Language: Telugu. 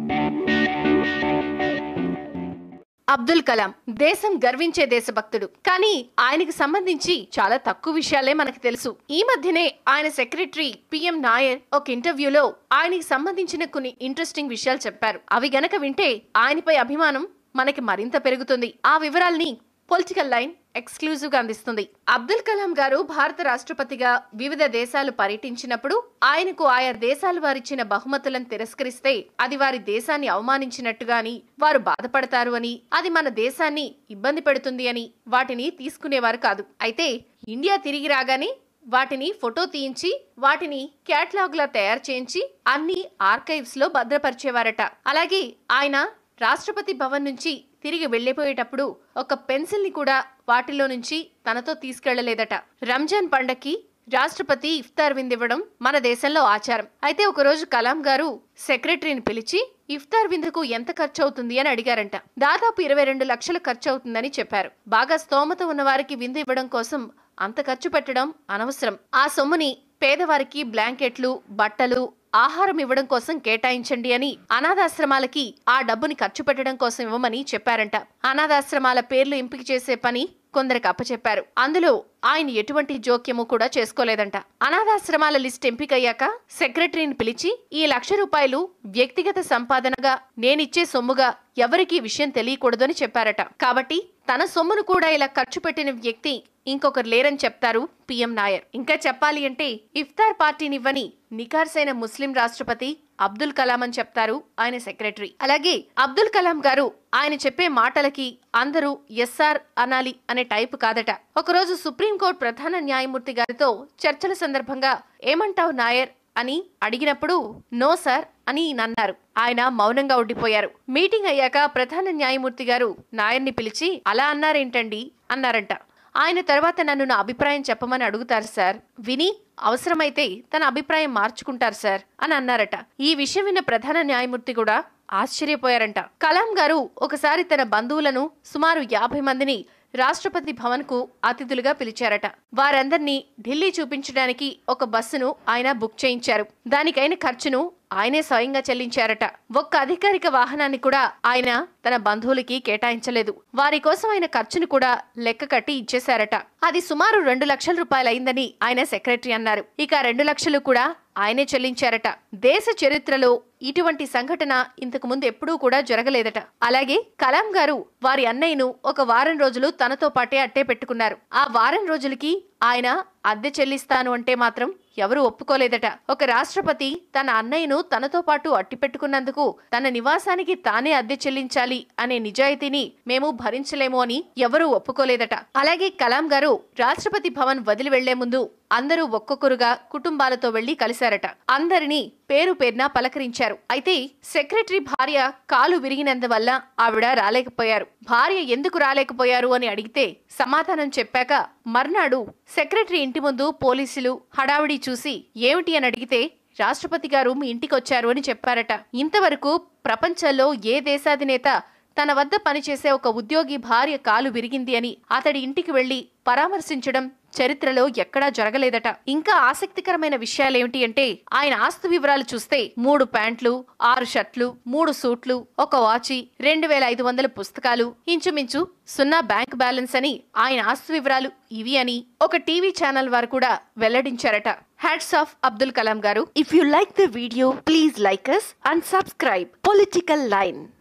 అబ్దుల్ కలాం దేశం గర్వించే దేశభక్తుడు కానీ ఆయనకి సంబంధించి చాలా తక్కువ విషయాలే మనకు తెలుసు ఈ మధ్యనే ఆయన సెక్రటరీ పిఎం నాయర్ ఒక ఇంటర్వ్యూలో ఆయనకి సంబంధించిన కొన్ని ఇంట్రెస్టింగ్ విషయాలు చెప్పారు అవి గనక వింటే ఆయనపై అభిమానం మనకి మరింత పెరుగుతుంది ఆ వివరాల్ని పొలిటికల్ లైన్ ఎక్స్క్లూజివ్ గా అందిస్తుంది అబ్దుల్ కలాం గారు భారత రాష్ట్రపతిగా వివిధ దేశాలు పర్యటించినప్పుడు ఆయనకు ఆయా దేశాలు వారిచ్చిన బహుమతులను తిరస్కరిస్తే అది వారి దేశాన్ని అవమానించినట్టుగా అని వారు బాధపడతారు అని అది మన దేశాన్ని ఇబ్బంది పెడుతుంది అని వాటిని తీసుకునేవారు కాదు అయితే ఇండియా తిరిగి రాగానే వాటిని ఫోటో తీయించి వాటిని క్యాటలాగ్ లా తయారు చేయించి అన్ని ఆర్కైవ్స్ లో భద్రపరిచేవారట అలాగే ఆయన రాష్ట్రపతి భవన్ నుంచి తిరిగి వెళ్లిపోయేటప్పుడు ఒక పెన్సిల్ ని కూడా వాటిలో నుంచి తనతో తీసుకెళ్లలేదట రంజాన్ పండక్కి రాష్ట్రపతి ఇఫ్తార్ విందివ్వడం మన దేశంలో ఆచారం అయితే ఒకరోజు కలాం గారు సెక్రటరీని పిలిచి ఇఫ్తార్ విందుకు ఎంత ఖర్చు అవుతుంది అని అడిగారంట దాదాపు ఇరవై రెండు లక్షలు ఖర్చు అవుతుందని చెప్పారు బాగా స్తోమత ఉన్న వారికి విందు ఇవ్వడం కోసం అంత ఖర్చు పెట్టడం అనవసరం ఆ సొమ్ముని పేదవారికి బ్లాంకెట్లు బట్టలు ఆహారం ఇవ్వడం కోసం కేటాయించండి అని అనాథాశ్రమాలకి ఆ డబ్బుని ఖర్చు పెట్టడం కోసం ఇవ్వమని చెప్పారంట అనాథాశ్రమాల పేర్లు ఎంపిక చేసే పని కొందరికి అప్పచెప్పారు అందులో ఆయన ఎటువంటి జోక్యము కూడా చేసుకోలేదంట అనాథాశ్రమాల లిస్ట్ ఎంపికయ్యాక సెక్రటరీని పిలిచి ఈ లక్ష రూపాయలు వ్యక్తిగత సంపాదనగా నేనిచ్చే సొమ్ముగా ఎవరికీ విషయం తెలియకూడదని చెప్పారట కాబట్టి తన సొమ్మును కూడా ఇలా ఖర్చు పెట్టిన వ్యక్తి ఇంకొకరు లేరని చెప్తారు పిఎం నాయర్ ఇంకా చెప్పాలి అంటే ఇఫ్తార్ పార్టీనివ్వని నికార్సైన ముస్లిం రాష్ట్రపతి అబ్దుల్ కలాం అని చెప్తారు ఆయన సెక్రటరీ అలాగే అబ్దుల్ కలాం గారు ఆయన చెప్పే మాటలకి అందరూ ఎస్ఆర్ అనాలి అనే టైపు కాదట ఒకరోజు సుప్రీంకోర్టు ప్రధాన న్యాయమూర్తి గారితో చర్చల సందర్భంగా ఏమంటావు నాయర్ అని అడిగినప్పుడు నో సార్ అని ఈయన అన్నారు ఆయన మౌనంగా ఉండిపోయారు మీటింగ్ అయ్యాక ప్రధాన న్యాయమూర్తి గారు నాయర్ని పిలిచి అలా అన్నారేంటండి అన్నారంట ఆయన తర్వాత నన్ను నా అభిప్రాయం చెప్పమని అడుగుతారు సార్ విని అవసరమైతే తన అభిప్రాయం మార్చుకుంటారు సార్ అని అన్నారట ఈ విషయం విన్న ప్రధాన న్యాయమూర్తి కూడా ఆశ్చర్యపోయారంట కలాం గారు ఒకసారి తన బంధువులను సుమారు యాభై మందిని రాష్ట్రపతి భవన్ కు అతిథులుగా పిలిచారట వారందర్నీ ఢిల్లీ చూపించడానికి ఒక బస్సును ఆయన బుక్ చేయించారు దానికైన ఖర్చును ఆయనే స్వయంగా చెల్లించారట ఒక్క అధికారిక వాహనాన్ని కూడా ఆయన తన బంధువులకి కేటాయించలేదు వారి కోసం ఆయన ఖర్చును కూడా లెక్క కట్టి ఇచ్చేశారట అది సుమారు రెండు లక్షల రూపాయలైందని ఆయన సెక్రటరీ అన్నారు ఇక రెండు లక్షలు కూడా ఆయనే చెల్లించారట దేశ చరిత్రలో ఇటువంటి సంఘటన ఇంతకు ముందు ఎప్పుడూ కూడా జరగలేదట అలాగే కలాం గారు వారి అన్నయ్యను ఒక వారం రోజులు తనతో పాటే అట్టే పెట్టుకున్నారు ఆ వారం రోజులకి ఆయన అద్దె చెల్లిస్తాను అంటే మాత్రం ఎవరు ఒప్పుకోలేదట ఒక రాష్ట్రపతి తన అన్నయ్యను తనతో పాటు అట్టి పెట్టుకున్నందుకు తన నివాసానికి తానే అద్దె చెల్లించాలి అనే నిజాయితీని మేము భరించలేము అని ఎవరూ ఒప్పుకోలేదట అలాగే కలాం గారు రాష్ట్రపతి భవన్ వదిలి వెళ్లే ముందు అందరూ ఒక్కొక్కరుగా కుటుంబాలతో వెళ్లి కలిశారట అందరినీ పేరు పేరున పలకరించారు అయితే సెక్రటరీ భార్య కాలు విరిగినందువల్ల ఆవిడ రాలేకపోయారు భార్య ఎందుకు రాలేకపోయారు అని అడిగితే సమాధానం చెప్పాక మర్నాడు సెక్రటరీ ఇంటి ముందు పోలీసులు హడావిడి చూసి ఏమిటి అని అడిగితే రాష్ట్రపతి గారు మీ ఇంటికొచ్చారు అని చెప్పారట ఇంతవరకు ప్రపంచంలో ఏ దేశాధినేత తన వద్ద పనిచేసే ఒక ఉద్యోగి భార్య కాలు విరిగింది అని అతడి ఇంటికి వెళ్లి పరామర్శించడం చరిత్రలో ఎక్కడా జరగలేదట ఇంకా ఆసక్తికరమైన విషయాలేమిటి అంటే ఆయన ఆస్తు వివరాలు చూస్తే మూడు ప్యాంట్లు ఆరు షర్ట్లు మూడు సూట్లు ఒక వాచి రెండు వేల ఐదు వందల పుస్తకాలు ఇంచుమించు సున్నా బ్యాంక్ బ్యాలెన్స్ అని ఆయన ఆస్తు వివరాలు ఇవి అని ఒక టీవీ ఛానల్ వారు కూడా వెల్లడించారట హ్యాట్స్ ఆఫ్ అబ్దుల్ కలాం గారు if you like the video please like us and subscribe political line